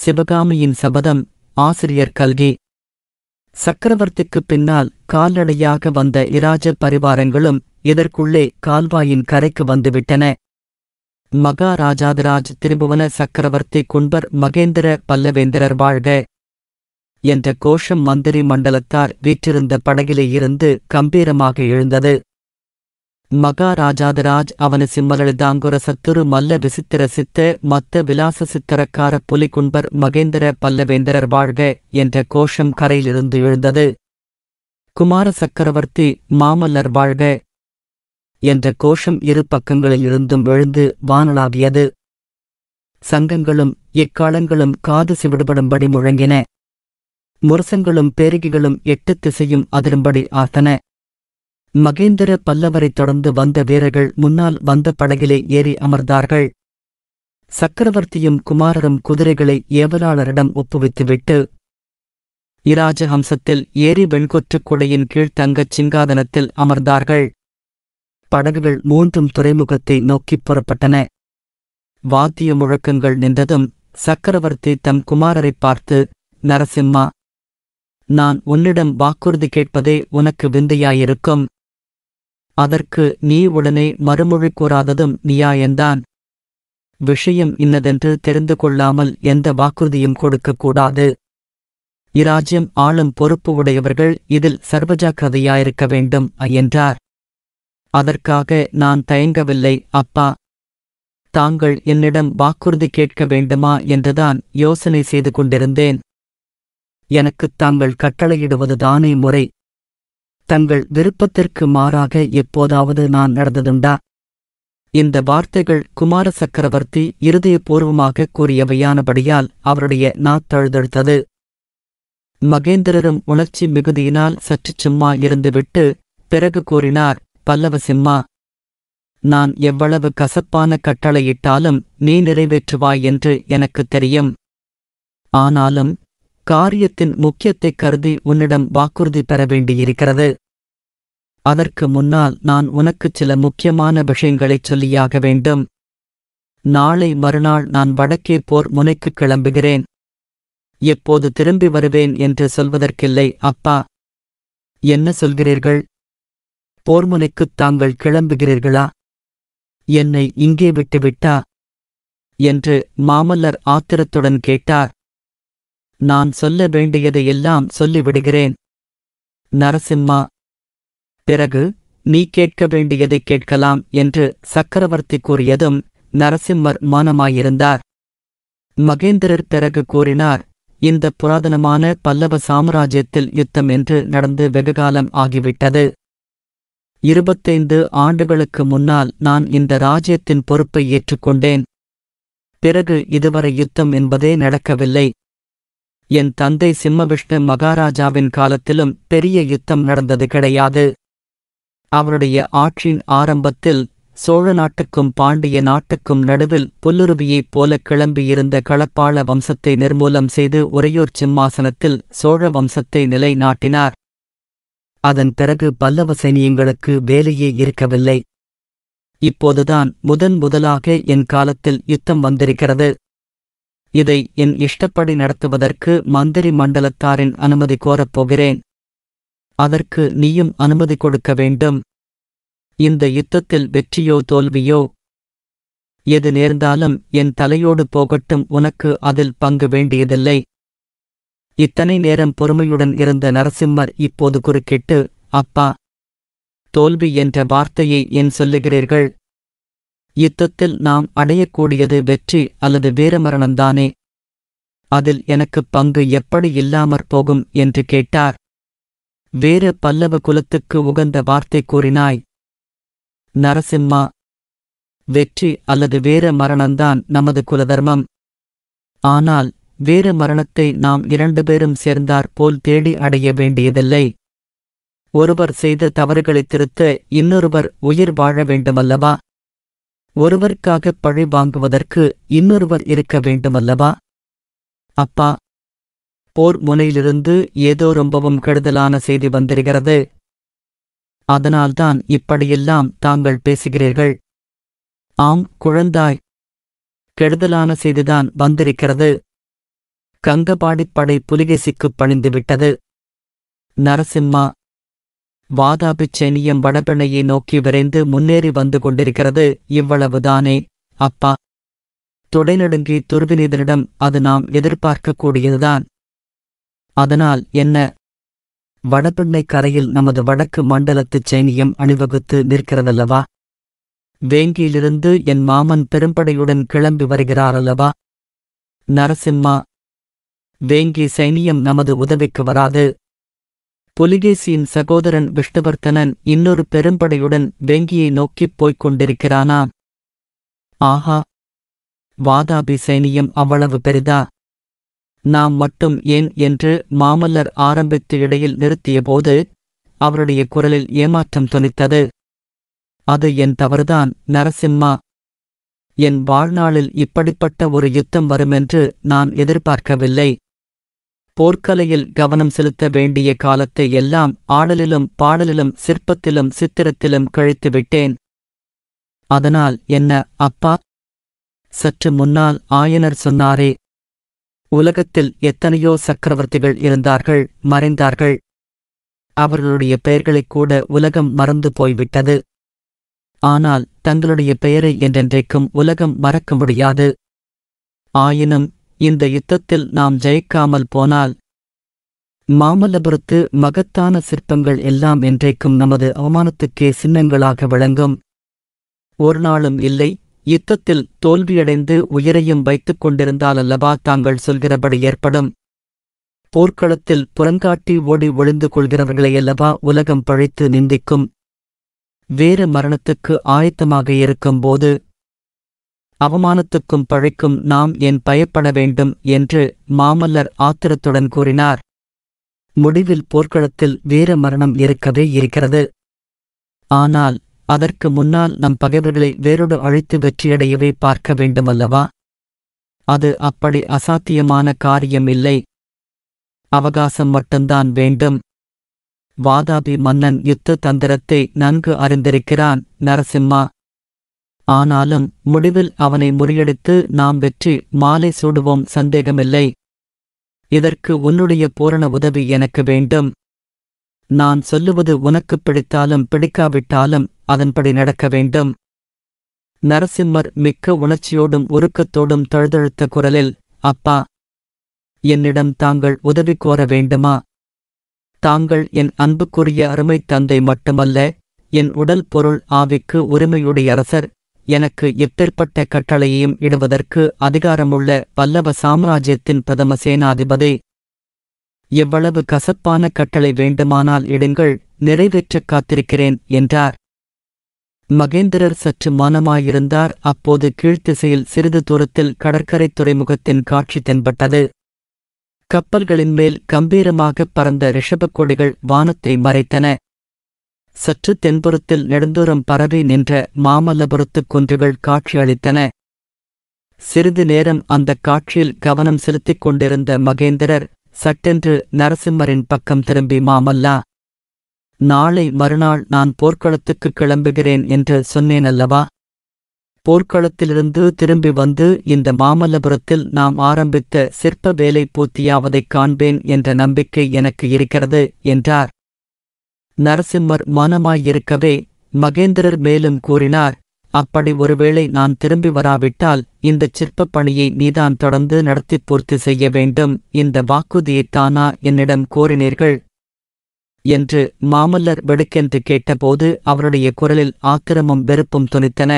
சிவகாமியின் சபதம் ஆசிரியர் கல்கி சக்கரவர்த்திக்குப் பின்னால் கால்நடையாக வந்த இராஜ பரிவாரங்களும் இதற்குள்ளே கால்வாயின் கரைக்கு வந்துவிட்டன மகாராஜாதிராஜ் திருபுவன சக்கரவர்த்தி குன்பர் மகேந்திர பல்லவேந்திரர் வாழ்க என்ற கோஷம் மந்திரி மண்டலத்தார் வீற்றிருந்த படகிலே இருந்து கம்பீரமாக எழுந்தது மகாராஜாதிராஜ் அவன சிம்மலளிதாங்குர சத்துரு மல்ல விசித்திர சித்த மத்த விலாச சித்திரக்கார புலிகுன்பர் மகேந்திர பல்லவேந்திரர் வாழ்க என்ற கோஷம் கரையிலிருந்து எழுந்தது குமார சக்கரவர்த்தி மாமல்லர் வாழ்க என்ற கோஷம் இரு பக்கங்களில் இருந்தும் எழுந்து வானளாவியது சங்கங்களும் எக்காலங்களும் காது சிவிடுபடும்படி முழங்கின முரசங்களும் பேரிகைகளும் எட்டு திசையும் அதிரும்படி ஆத்தன மகேந்திர பல்லவரைத் தொடர்ந்து வந்த வீரர்கள் முன்னால் வந்த படகிலே ஏறி அமர்ந்தார்கள் சக்கரவர்த்தியும் குமாரரும் குதிரைகளை ஏவலாளரிடம் ஒப்புவித்துவிட்டு இராஜஹம்சத்தில் ஏறி வெண்கொற்றுக் குடையின் கீழ் தங்கச் சிங்காதனத்தில் அமர்ந்தார்கள் படகுகள் மூன்றும் துறைமுகத்தை நோக்கிப் புறப்பட்டன வாத்திய முழக்கங்கள் நின்றதும் சக்கரவர்த்தி தம் குமாரரைப் பார்த்து நரசிம்மா நான் உன்னிடம் வாக்குறுதி கேட்பதே உனக்கு விந்தையாயிருக்கும் அதற்கு நீ உடனே மறுமொழி கூறாததும் நியாயந்தான் விஷயம் இன்னதென்று தெரிந்து கொள்ளாமல் எந்த வாக்குறுதியும் கொடுக்கக்கூடாது இராஜ்யம் ஆளும் பொறுப்பு உடையவர்கள் இதில் சர்வஜாக்கிரதையாயிருக்க வேண்டும் என்றார் அதற்காக நான் தயங்கவில்லை அப்பா தாங்கள் என்னிடம் வாக்குறுதி கேட்க வேண்டுமா என்றுதான் யோசனை செய்து கொண்டிருந்தேன் எனக்குத் தாங்கள் கட்டளையிடுவதுதானே முறை தங்கள் விருப்பத்திற்கு மாறாக எப்போதாவது நான் நடந்ததுண்டா இந்த வார்த்தைகள் குமார சக்கரவர்த்தி இருதயபூர்வமாக கூறியவையானபடியால் அவருடைய நாத்தழுதழுத்தது மகேந்திரரும் உணர்ச்சி மிகுதியினால் சற்றுச் சும்மா இருந்துவிட்டு பிறகு கூறினார் பல்லவசிம்மா நான் எவ்வளவு கசப்பான கட்டளையிட்டாலும் நீ நிறைவேற்றுவாய் என்று எனக்குத் தெரியும் ஆனாலும் காரியத்தின் முக்கியத்தைக் கருதி உன்னிடம் வாக்குறுதி பெற வேண்டியிருக்கிறது அதற்கு முன்னால் நான் உனக்குச் சில முக்கியமான விஷயங்களைச் சொல்லியாக வேண்டும் நாளை மறுநாள் நான் வடக்கே போர் முனைக்குக் கிளம்புகிறேன் எப்போது திரும்பி வருவேன் என்று சொல்வதற்கில்லை அப்பா என்ன சொல்கிறீர்கள் போர்முனைக்குத் தாங்கள் கிளம்புகிறீர்களா என்னை இங்கே விட்டுவிட்டா என்று மாமல்லர் ஆத்திரத்துடன் கேட்டார் நான் சொல்ல வேண்டியதையெல்லாம் சொல்லிவிடுகிறேன் நரசிம்மா பிறகு நீ கேட்க வேண்டியதைக் கேட்கலாம் என்று சக்கரவர்த்தி கூறியதும் நரசிம்மர் மௌனமாயிருந்தார் மகேந்திரர் பிறகு கூறினார் இந்த புராதனமான பல்லவ சாம்ராஜ்யத்தில் யுத்தம் என்று நடந்து வெகுகாலம் ஆகிவிட்டது இருபத்தைந்து ஆண்டுகளுக்கு முன்னால் நான் இந்த ராஜ்யத்தின் பொறுப்பை ஏற்றுக்கொண்டேன் பிறகு இதுவரை யுத்தம் என்பதே நடக்கவில்லை என் தந்தை சிம்மவிஷ்ணு மகாராஜாவின் காலத்திலும் பெரிய யுத்தம் நடந்தது கிடையாது அவருடைய ஆட்சியின் ஆரம்பத்தில் சோழ நாட்டுக்கும் பாண்டிய நாட்டுக்கும் நடுவில் புல்லுருவியைப் போல கிளம்பியிருந்த களப்பாள வம்சத்தை நிர்மூலம் செய்து உறையூர் சிம்மாசனத்தில் சோழ வம்சத்தை நிலைநாட்டினார் அதன் பிறகு பல்லவ சைனியங்களுக்கு வேலையே இருக்கவில்லை இப்போதுதான் முதன் முதலாக என் காலத்தில் யுத்தம் வந்திருக்கிறது இதை என் இஷ்டப்படி நடத்துவதற்கு மந்திரி மண்டலத்தாரின் அனுமதி கோரப் போகிறேன் அதற்கு நீயும் அனுமதி கொடுக்க வேண்டும் இந்த யுத்தத்தில் வெற்றியோ தோல்வியோ எது நேர்ந்தாலும் என் தலையோடு போகட்டும் உனக்கு அதில் பங்கு வேண்டியதில்லை இத்தனை நேரம் பொறுமையுடன் இருந்த நரசிம்மர் இப்போது குறுக்கிட்டு அப்பா தோல்வி என்ற வார்த்தையை ஏன் சொல்லுகிறீர்கள் யுத்தத்தில் நாம் அடையக்கூடியது வெற்றி அல்லது வீரமரணம்தானே அதில் எனக்கு பங்கு எப்படி இல்லாமற் போகும் என்று கேட்டார் வேற பல்லவ குலத்துக்கு உகந்த வார்த்தை கூறினாய் நரசிம்மா வெற்றி அல்லது வேற மரணம்தான் நமது குலதர்மம் ஆனால் வேற மரணத்தை நாம் இரண்டு பேரும் சேர்ந்தாற் போல் தேடி அடைய வேண்டியதில்லை ஒருவர் செய்த தவறுகளைத் திருத்த இன்னொருவர் உயிர் வாழ வேண்டுமல்லவா ஒருவருக்காகப் பழி வாங்குவதற்கு இன்னொருவர் இருக்க வேண்டுமல்லவா அப்பா போர் முனையிலிருந்து ஏதோ ரொம்பவும் கெடுதலான செய்தி வந்திருக்கிறது அதனால்தான் இப்படியெல்லாம் தாங்கள் பேசுகிறீர்கள் ஆம் குழந்தாய் கெடுதலான செய்திதான் வந்திருக்கிறது கங்கபாடிப் படை புலிகேசிக்குப் பணிந்துவிட்டது நரசிம்மா வாதாபிச் சைனியம் வடபெண்ணையை நோக்கி விரைந்து முன்னேறி வந்து கொண்டிருக்கிறது இவ்வளவுதானே அப்பா துடைநடுங்கி துருவினீதனிடம் அது நாம் எதிர்பார்க்கக்கூடியதுதான் அதனால் என்ன வடபெண்ணை கரையில் நமது வடக்கு மண்டலத்துச் சைனியம் அணிவகுத்து நிற்கிறதல்லவா வேங்கியிலிருந்து என் மாமன் பெரும்படையுடன் கிளம்பி வருகிறாரல்லவா நரசிம்மா வேங்கி சைனியம் நமது உதவிக்கு வராது புலிகேசியின் சகோதரன் விஷ்ணுவர்த்தனன் இன்னொரு பெரும்படையுடன் வேங்கியை நோக்கிப் போய்க் கொண்டிருக்கிறானாம் ஆஹா வாதாபி சைனியம் அவ்வளவு பெரிதா நாம் மட்டும் ஏன் என்று மாமல்லர் ஆரம்பித்து இடையில் நிறுத்தியபோது அவருடைய குரலில் ஏமாற்றம் தொனித்தது அது என் தவறுதான் நரசிம்மா என் வாழ்நாளில் இப்படிப்பட்ட ஒரு யுத்தம் வருமென்று நான் எதிர்பார்க்கவில்லை போர்க்கலையில் கவனம் செலுத்த வேண்டிய காலத்தை எல்லாம் ஆடலிலும் பாடலிலும் சிற்பத்திலும் சித்திரத்திலும் கழித்துவிட்டேன் அதனால் என்ன அப்பா சற்று முன்னால் ஆயனர் சொன்னாரே உலகத்தில் எத்தனையோ சக்கரவர்த்திகள் இருந்தார்கள் மறைந்தார்கள் அவர்களுடைய பெயர்களைக் கூட உலகம் மறந்து போய்விட்டது ஆனால் தங்களுடைய பெயரை என்றென்றைக்கும் உலகம் மறக்க முடியாது ஆயினும் இந்த யுத்தத்தில் நாம் ஜெயிக்காமல் போனால் மாமல்லபுரத்து மகத்தான சிற்பங்கள் எல்லாம் என்றைக்கும் நமது அவமானத்துக்கே சின்னங்களாக விளங்கும் ஒரு நாளும் இல்லை யுத்தத்தில் தோல்வியடைந்து உயிரையும் வைத்துக் கொண்டிருந்தாலல்லவா தாங்கள் சொல்கிறபடி ஏற்படும் போர்க்களத்தில் புறங்காட்டி ஓடி ஒளிந்து கொள்கிறவர்களையல்லவா உலகம் பழித்து நிந்திக்கும் வேறு மரணத்துக்கு ஆயத்தமாக இருக்கும்போது அவமானத்துக்கும் பழிக்கும் நாம் ஏன் பயப்பட வேண்டும் என்று மாமல்லர் ஆத்திரத்துடன் கூறினார் முடிவில் போர்க்களத்தில் வீர மரணம் இருக்கவே இருக்கிறது ஆனால் அதற்கு முன்னால் நம் பகைவர்களை வேறொடு அழித்து வெற்றியடையவே பார்க்க வேண்டுமல்லவா அது அப்படி அசாத்தியமான காரியமில்லை அவகாசம் மட்டும்தான் வேண்டும் வாதாபி மன்னன் யுத்த தந்திரத்தை நன்கு அறிந்திருக்கிறான் நரசிம்மா ஆனாலும் முடிவில் அவனை முறியடித்து நாம் வெற்றி மாலை சூடுவோம் சந்தேகமில்லை இதற்கு உன்னுடைய பூரண உதவி எனக்கு வேண்டும் நான் சொல்லுவது உனக்குப் பிடித்தாலும் பிடிக்காவிட்டாலும் அதன்படி நடக்க வேண்டும் நரசிம்மர் மிக்க உணர்ச்சியோடும் உருக்கத்தோடும் தழுதழுத்த குரலில் அப்பா என்னிடம் தாங்கள் உதவி கோர வேண்டுமா தாங்கள் என் அன்புக்குரிய அருமைத் தந்தை மட்டுமல்ல என் உடல் பொருள் ஆவிக்கு உரிமையுடைய அரசர் எனக்கு எப்பேற்பட்ட கட்டளையையும் இடுவதற்கு அதிகாரமுள்ள பல்லவ சாம்ராஜ்யத்தின் பிரதம சேனாதிபதி எவ்வளவு கசப்பான கட்டளை வேண்டுமானால் இடுங்கள் நிறைவேற்றக் காத்திருக்கிறேன் என்றார் மகேந்திரர் சற்று மௌனமாயிருந்தார் அப்போது கீழ்த்திசையில் சிறிது தூரத்தில் கடற்கரை துறைமுகத்தின் காட்சி தென்பட்டது கப்பல்களின் மேல் கம்பீரமாகப் பறந்த ரிஷபக் கொடிகள் வானத்தை மறைத்தன சற்று தென்புறத்தில் நெடுந்தூரம் பரவி நின்ற மாமல்லபுரத்துக் குன்றுகள் காட்சியளித்தன சிறிது நேரம் அந்தக் காட்சியில் கவனம் செலுத்திக் கொண்டிருந்த மகேந்திரர் சட்டென்று நரசிம்மரின் பக்கம் திரும்பி மாமல்லா நாளை மறுநாள் நான் போர்க்களத்துக்குக் கிளம்புகிறேன் என்று சொன்னேனல்லவா போர்க்களத்திலிருந்து திரும்பி வந்து இந்த மாமல்லபுரத்தில் நாம் ஆரம்பித்த சிற்ப வேலை பூர்த்தியாவதைக் காண்பேன் என்ற நம்பிக்கை எனக்கு இருக்கிறது என்றார் நரசிம்மர் மனமாயிருக்கவே மகேந்திரர் மேலும் கூறினார் அப்படி ஒருவேளை நான் திரும்பி வராவிட்டால் இந்தச் சிற்பப் பணியை நீதான் தொடர்ந்து நடத்திப் பூர்த்தி செய்ய வேண்டும் இந்த வாக்குறுதியைத்தானா என்னிடம் கோரினீர்கள் என்று மாமல்லர் வெடுக்கென்று கேட்டபோது அவருடைய குரலில் ஆத்திரமும் வெறுப்பும் துணித்தன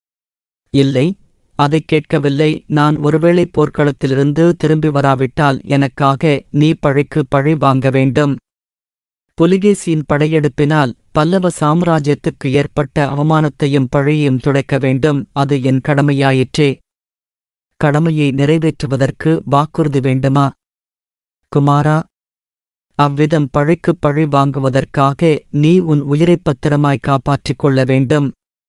இல்லை அதைக் கேட்கவில்லை நான் ஒருவேளை போர்க்களத்திலிருந்து திரும்பி வராவிட்டால் எனக்காக நீ பழிக்கு பழி வாங்க வேண்டும் புலிகேசியின் படையெடுப்பினால் பல்லவ சாம்ராஜ்யத்துக்கு ஏற்பட்ட அவமானத்தையும் பழியையும் துடைக்க வேண்டும் அது என் கடமையாயிற்றே கடமையை நிறைவேற்றுவதற்கு வாக்குறுதி வேண்டுமா குமாரா அவ்விதம் பழிக்குப் பழி வாங்குவதற்காக நீ உன் உயிரைப் பத்திரமாய் காப்பாற்றிக் கொள்ள வேண்டும்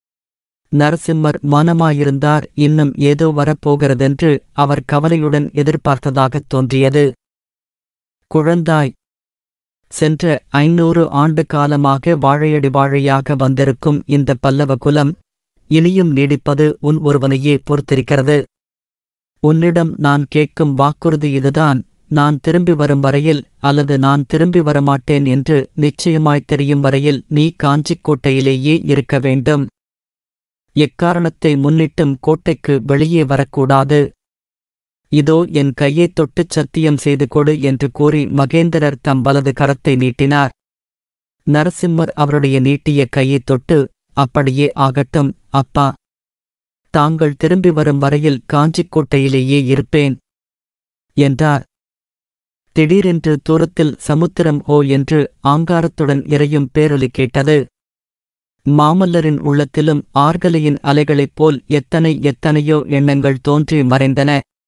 நரசிம்மர் மனமாயிருந்தார் இன்னும் ஏதோ வரப்போகிறதென்று அவர் கவலையுடன் எதிர்பார்த்ததாகத் தோன்றியது குழந்தாய் சென்ற ஐநூறு ஆண்டு காலமாக வாழையடி வாழையாக வந்திருக்கும் இந்த பல்லவ குலம் இனியும் நீடிப்பது உன் ஒருவனையே பொறுத்திருக்கிறது உன்னிடம் நான் கேட்கும் வாக்குறுதி இதுதான் நான் திரும்பி வரும் வரையில் அல்லது நான் திரும்பி வரமாட்டேன் என்று நிச்சயமாய் தெரியும் வரையில் நீ காஞ்சிக் கோட்டையிலேயே இருக்க வேண்டும் எக்காரணத்தை முன்னிட்டும் கோட்டைக்கு வெளியே வரக்கூடாது இதோ என் கையைத் தொட்டுச் சத்தியம் செய்து கொடு என்று கூறி மகேந்திரர் தம் வலது கரத்தை நீட்டினார் நரசிம்மர் அவருடைய நீட்டிய கையைத் தொட்டு அப்படியே ஆகட்டும் அப்பா தாங்கள் திரும்பி வரும் வரையில் காஞ்சிக் கோட்டையிலேயே இருப்பேன் என்றார் திடீரென்று தூரத்தில் சமுத்திரம் ஓ என்று ஆங்காரத்துடன் இறையும் பேரொலி கேட்டது மாமல்லரின் உள்ளத்திலும் ஆர்கலையின் அலைகளைப் போல் எத்தனை எத்தனையோ எண்ணங்கள் தோன்றி மறைந்தன